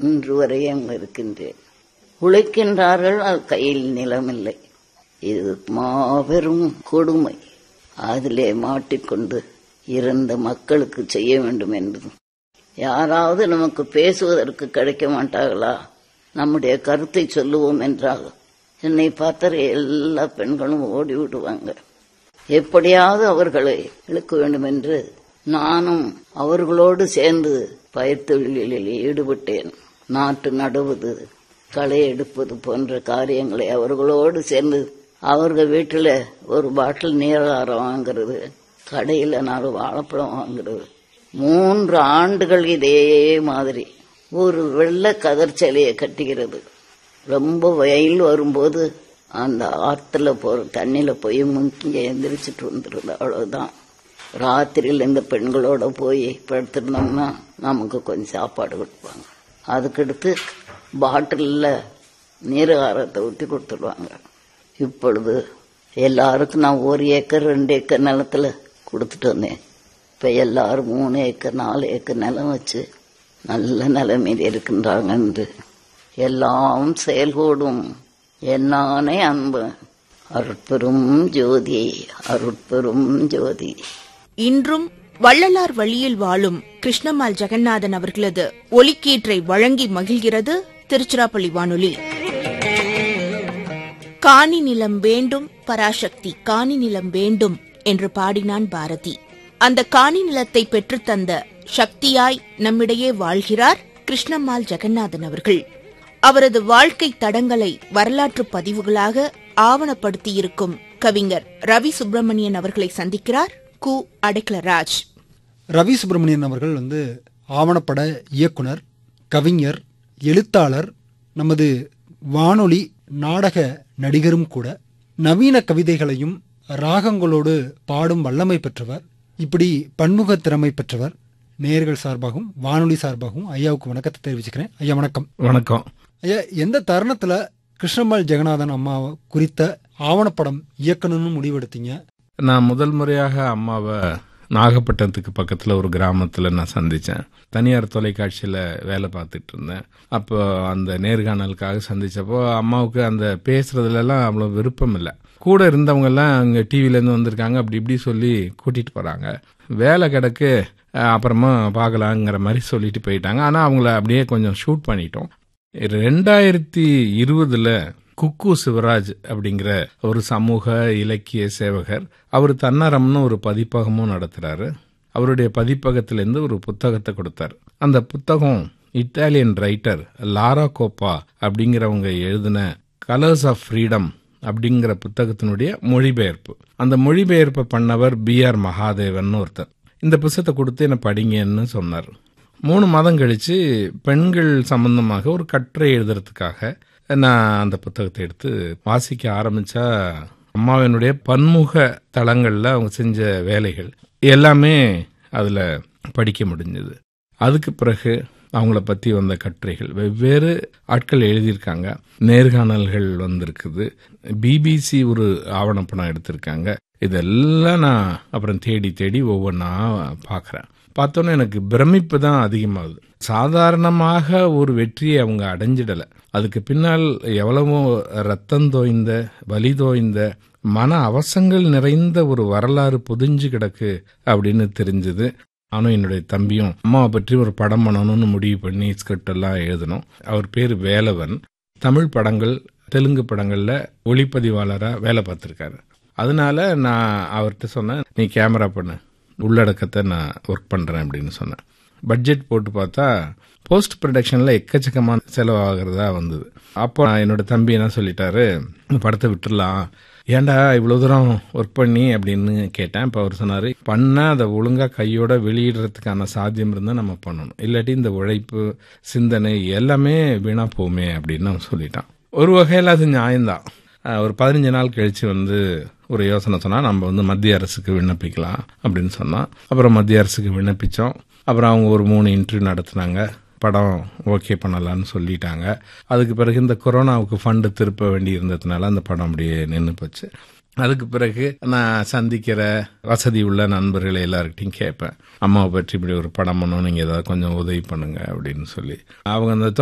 இன்று வரையும் இருக்கின்றேன் உழைக்கின்றார்கள் அது கையில் நிலமில்லை இது மாபெரும் கொடுமை அதிலே மாட்டிக்கொண்டு இருந்த மக்களுக்கு செய்ய வேண்டும் என்று யாராவது நமக்கு பேசுவதற்கு கிடைக்க மாட்டார்களா நம்முடைய கருத்தை சொல்லுவோம் என்றால் என்னை பார்த்த எல்லா பெண்களும் ஓடி விடுவாங்க எப்படியாவது அவர்களை இழுக்க வேண்டும் என்று நானும் அவர்களோடு சேர்ந்து பயிர் தொழிலில் ஈடுபட்டேன் நாட்டு நடுவது களை எடுப்பது போன்ற காரியங்களை அவர்களோடு சேர்ந்து அவர்கள் வீட்டில் ஒரு பாட்டில் நீராரம் வாங்குறது கடையில் நாலு வாழைப்பழம் வாங்குறது மூன்று ஆண்டுகள் இதே மாதிரி ஒரு வெள்ளை கதர் சிலையை கட்டுகிறது ரொம்ப வெயில் வரும்போது அந்த ஆற்றுல போற தண்ணியில போய் முங்கி எந்திரிச்சிட்டு வந்துடுது அவ்வளவுதான் ராத்திரியில் இந்த பெண்களோட போய் படுத்திருந்தோம்னா நமக்கு கொஞ்சம் சாப்பாடு கொடுப்பாங்க அதுக்கடுத்து பாட்டிலில் நீராரத்தை ஊற்றி கொடுத்துருவாங்க இப்பொழுது எல்லாருக்கும் நான் ஒரு ஏக்கர் ரெண்டு ஏக்கர் நிலத்துல கொடுத்துட்டு வந்தேன் இப்போ எல்லாரும் மூணு ஏக்கர் நாலு ஏக்கர் நிலம் வச்சு நல்ல நிலைமையில் இருக்கின்றாங்க என்று எல்லாம் செயல்கூடும் என்னானே அன்பு அருட்பெரும் ஜோதி அருட்பெரும் ஜோதி இன்றும் வள்ளலார் வழியில் வாழும் கிருஷ்ணம்மாள் ஜெகநாதன் அவர்களது ஒலிக்கீற்றை வழங்கி மகிழ்கிறது திருச்சிராப்பள்ளி வானொலி காணி நிலம் வேண்டும் பராசக்தி காணி நிலம் வேண்டும் என்று பாடினான் பாரதி அந்த காணி நிலத்தை பெற்றுத்தந்த சக்தியாய் நம்மிடையே வாழ்கிறார் கிருஷ்ணம்மாள் ஜெகநாதன் அவர்கள் அவரது வாழ்க்கை தடங்களை வரலாற்று பதிவுகளாக ஆவணப்படுத்தியிருக்கும் கவிஞர் ரவி சுப்பிரமணியன் அவர்களை சந்திக்கிறார் கு அடைக்கலராஜ் ரவி சுப்பிரமணியன் அவர்கள் வந்து ஆவணப்பட இயக்குனர் கவிஞர் எழுத்தாளர் நமது வானொலி நாடக நடிகரும் கூட நவீன கவிதைகளையும் ராகங்களோடு பாடும் வல்லமை பெற்றவர் இப்படி பன்முக திறமை பெற்றவர் நேயர்கள் சார்பாகவும் வானொலி சார்பாகவும் ஐயாவுக்கு வணக்கத்தை தெரிவிச்சுக்கிறேன் ஐயா வணக்கம் வணக்கம் ஐயா எந்த தருணத்துல கிருஷ்ணம்மாள் ஜெகநாதன் அம்மா குறித்த ஆவணப்படம் இயக்கணும்னு முடிவெடுத்தீங்க நான் முதல் முறையாக அம்மாவை நாகப்பட்டினத்துக்கு பக்கத்தில் ஒரு கிராமத்தில் நான் சந்தித்தேன் தனியார் தொலைக்காட்சியில் வேலை பார்த்துட்டு இருந்தேன் அப்போ அந்த நேர்காணலுக்காக சந்திச்சப்போ அம்மாவுக்கு அந்த பேசுறதுலலாம் அவ்வளோ விருப்பம் இல்லை கூட இருந்தவங்கெல்லாம் அங்கே டிவிலேருந்து வந்திருக்காங்க அப்படி இப்படி சொல்லி கூட்டிகிட்டு போகிறாங்க வேலை கிடக்கு அஹ், அப்புறமா பார்க்கலாங்கிற மாதிரி சொல்லிட்டு போயிட்டாங்க ஆனால் அவங்கள அப்படியே கொஞ்சம் ஷூட் பண்ணிட்டோம் ரெண்டாயிரத்தி இருபதுல குக்கு சிவராஜ் அப்படிங்கிற ஒரு சமூக இலக்கிய சேவகர் அவர் தன்னாரம்னு ஒரு பதிப்பகமும் நடத்துறாரு அவருடைய பதிப்பகத்திலிருந்து ஒரு புத்தகத்தை கொடுத்தார் அந்த புத்தகம் இத்தாலியன் ரைட்டர் லாரா கோப்பா அப்படிங்கிறவங்க எழுதின கலர்ஸ் ஆஃப் ஃப்ரீடம் அப்படிங்கிற புத்தகத்தினுடைய மொழிபெயர்ப்பு அந்த மொழிபெயர்ப்பை பண்ணவர் பி ஆர் மகாதேவன் ஒருத்தர் இந்த புத்தகத்தை கொடுத்து என்ன படிங்கன்னு சொன்னார் மூணு மாதம் கழிச்சு பெண்கள் சம்பந்தமாக ஒரு கட்டுரை எழுதுறதுக்காக நான் அந்த புத்தகத்தை எடுத்து வாசிக்க ஆரம்பிச்சா அம்மாவினுடைய பன்முக தளங்கள்ல அவங்க செஞ்ச வேலைகள் எல்லாமே அதுல படிக்க முடிஞ்சது அதுக்கு பிறகு அவங்கள பத்தி வந்த கட்டுரைகள் வெவ்வேறு ஆட்கள் எழுதியிருக்காங்க நேர்காணல்கள் வந்திருக்குது பிபிசி ஒரு ஆவணப்படம் எடுத்திருக்காங்க இதெல்லாம் நான் அப்புறம் தேடி தேடி ஒவ்வொன்றா பார்க்குறேன் பார்த்தோன்னே எனக்கு பிரமிப்பு தான் அதிகமாகுது சாதாரணமாக ஒரு வெற்றியை அவங்க அடைஞ்சிடல அதுக்கு பின்னால் எவ்வளவோ ரத்தம் தோய்ந்த வலி தோய்ந்த மன அவசங்கள் நிறைந்த ஒரு வரலாறு பொதிஞ்சு கிடக்கு அப்படின்னு தெரிஞ்சது நானும் என்னுடைய தம்பியும் அம்மாவை பற்றி ஒரு படம் பண்ணணும்னு முடிவு பண்ணி ஸ்கிரிப்ட் எல்லாம் எழுதணும் அவர் பேர் வேலவன் தமிழ் படங்கள் தெலுங்கு படங்கள்ல ஒளிப்பதிவாளரா வேலை பார்த்திருக்காரு அதனால நான் அவர்கிட்ட சொன்னேன் நீ கேமரா பண்ணு உள்ளடக்கத்தை நான் ஒர்க் பண்றேன் அப்படின்னு சொன்னேன் பட்ஜெட் போட்டு பார்த்தா போஸ்ட் ப்ரொடக்ஷன்ல எக்கச்சக்கமான செலவாகிறதா வந்தது அப்போ நான் என்னோட தம்பி என்ன சொல்லிட்டாரு இந்த படத்தை விட்டுறலாம் ஏன்டா இவ்வளவு தூரம் ஒர்க் பண்ணி அப்படின்னு கேட்டேன் இப்போ அவர் சொன்னாரு பண்ணா அதை ஒழுங்கா கையோட வெளியிடுறதுக்கான சாத்தியம் இருந்தால் நம்ம பண்ணணும் இல்லாட்டி இந்த உழைப்பு சிந்தனை எல்லாமே வீணா போமே அப்படின்னு அவன் சொல்லிட்டான் ஒரு வகையில் அது நியாயம்தான் அஹ் ஒரு பதினஞ்சு நாள் கழிச்சு வந்து ஒரு யோசனை சொன்னா நம்ம வந்து மத்திய அரசுக்கு விண்ணப்பிக்கலாம் அப்படின்னு சொன்னான் அப்புறம் மத்திய அரசுக்கு விண்ணப்பிச்சோம் அப்புறம் அவங்க ஒரு மூணு இன்டர்வியூ நடத்துனாங்க படம் ஓகே பண்ணலாம்னு சொல்லிட்டாங்க அதுக்கு பிறகு இந்த கொரோனாவுக்கு ஃபண்டு திருப்ப வேண்டி இருந்ததுனால அந்த படம் அப்படியே நின்று போச்சு அதுக்கு பிறகு நான் சந்திக்கிற வசதி உள்ள நண்பர்களை எல்லார்கிட்டையும் கேட்பேன் அம்மாவை பற்றி இப்படி ஒரு படம் பண்ணணும் நீங்கள் ஏதாவது கொஞ்சம் உதவி பண்ணுங்க அப்படின்னு சொல்லி அவங்க அந்த